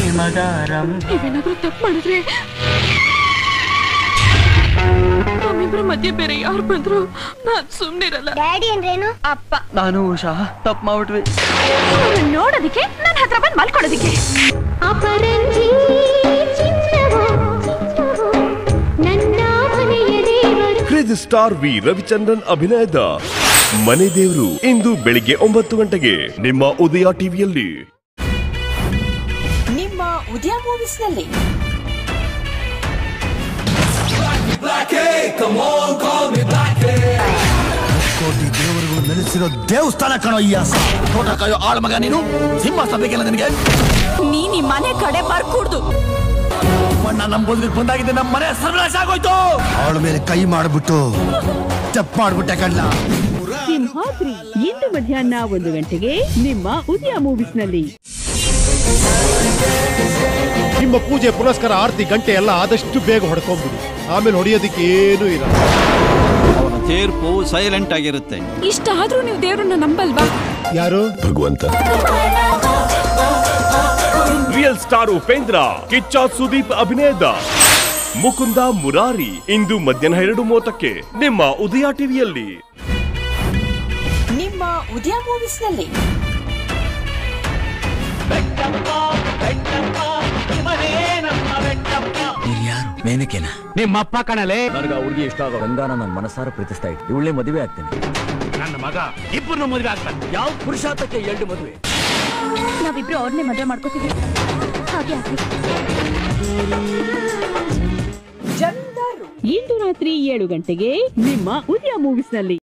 ಮದಾರಂ ನೀವೇನಾದ್ರೂ ತಪ್ಪು ಮಾಡಿದ್ರೆ ನಮ್ಮಿಬ್ರ ಮಧ್ಯೆ ಬೇರೆ ಯಾರು ಬಂದ್ರು ನಾನ್ ಸುಮ್ನಿರಲ್ಲ ಡ್ಯಾಡಿ ಅಂದ್ರೇನು ಅಪ್ಪ ನಾನು ಉಷಾ ತಪ್ಪು ಮಾಡ್ಬಿಟ್ವಿ ಅವ್ರನ್ನ ನೋಡೋದಿಕ್ಕೆ ನನ್ನ ಹತ್ರ ಬಂದು ಮಲ್ಕೊಳ್ಳೋದಿಕ್ಕೆ ಅಪರಂಜಿ ಚಿನ್ನವೋ ನನ್ನ ಮನೆಯ ದೇವರು ಕ್ರೇಜ್ ಸ್ಟಾರ್ ವಿ ರವಿಚಂದ್ರನ್ ಅಭಿನಯದ ಮನೆ ದೇವರು ಇಂದು ಬೆಳಿಗ್ಗೆ ಒಂಬತ್ತು ಗಂಟೆಗೆ ನಿಮ್ಮ ಉದಯ ಟಿವಿಯಲ್ಲಿ ನಿಮ್ಮ ಉದಯ ಮೂವೀಸ್ನಲ್ಲಿ ಕೋಟಿ ದೇವರುಗಳು ನೆಲೆಸಿರೋ ದೇವಸ್ಥಾನ ಕಣೋ ಈ ಆಸ ತೋಟ ಕಾಯೋ ಆಳ ಮಗ ನೀನು ಸಿಂಹಾಸನ ಬೇಕಿಲ್ಲ ನಿನಗೆ ನೀನ್ ಈ ಮನೆ ಕಡೆ ಬರ್ಕೂಡ್ದು ಬಣ್ಣ ನಮ್ ಬದುಕಿಗೆ ಬಂದಾಗಿದೆ ನಮ್ಮ ಮನೆ ಸರ್ವನಾಶ ಆಗೋಯ್ತು ಅವಳ ಮೇಲೆ ಕೈ ಮಾಡ್ಬಿಟ್ಟು ಸ್ಟೆಪ್ ಮಾಡ್ಬಿಟ್ಟೆ ಕಣ್ಣ ಸಿಂಹಾದ್ರಿ ಇಂದು ಮಧ್ಯಾಹ್ನ ಒಂದು ಗಂಟೆಗೆ ನಿಮ್ಮ ಉದಯ ಮೂವೀಸ್ನಲ್ಲಿ ನಿಮ್ಮ ಪೂಜೆ ಪುರಸ್ಕಾರ ಆರತಿ ಗಂಟೆ ಎಲ್ಲ ಆದಷ್ಟು ಬೇಗ ಹೊಡ್ಕೊಂಡ್ಬಿಡಿ ಆಮೇಲೆ ಹೊಡೆಯೋದಕ್ಕೆ ಏನೂ ಇರಲ್ಲ ಅವನ ತೀರ್ಪು ಸೈಲೆಂಟ್ ಆಗಿರುತ್ತೆ ಇಷ್ಟ ಆದ್ರೂ ನೀವು ದೇವ್ರನ್ನ ನಂಬಲ್ವಾ ಯಾರು ಭಗವಂತ ರಿಯಲ್ ಸ್ಟಾರ್ ಉಪೇಂದ್ರ ಕಿಚ್ಚ ಸುದೀಪ್ ಅಭಿನಯದ ಮುಕುಂದ ಮುರಾರಿ ಇಂದು ಮಧ್ಯಾಹ್ನ ಎರಡು ಮೂವತ್ತಕ್ಕೆ ನಿಮ್ಮ ಉದಯ ಟಿವಿಯಲ್ಲಿ ನಿಮ್ಮ ಉದಯ ಮೂವೀಸ್ನಲ್ಲಿ ಯಾರು ಮೇನಕೇನಾ ನಿಮ್ಮಪ್ಪ ಕಣಲೆ ನನಗೆ ಆ ಹುಡುಗಿ ಇಷ್ಟ ಆಗೋ ರಂಗಾನ ನನ್ನ ಮನಸಾರ ಪ್ರೀತಿಸ್ತಾ ಇತ್ತು ಇವಳೇ ಮದುವೆ ಆಗ್ತೀನಿ ನನ್ನ ಮಗ ಇಬ್ಬರು ಮದುವೆ ಆಗ್ತಾನೆ ಯಾವ ಪುರುಷಾರ್ಥಕ್ಕೆ ಎರಡು ಮದುವೆ ನಾವಿಬ್ರು ಅವ್ರನ್ನೇ ಮದುವೆ ಮಾಡ್ಕೋತೀವಿ ಹಾಗೆ ಆಗ್ಲಿ ಜಮೀನ್ದಾರು ಇಂದು ರಾತ್ರಿ ಏಳು ಗಂಟೆಗೆ ನಿಮ್ಮ ಉದಯ ಮೂವೀಸ್ನಲ್ಲಿ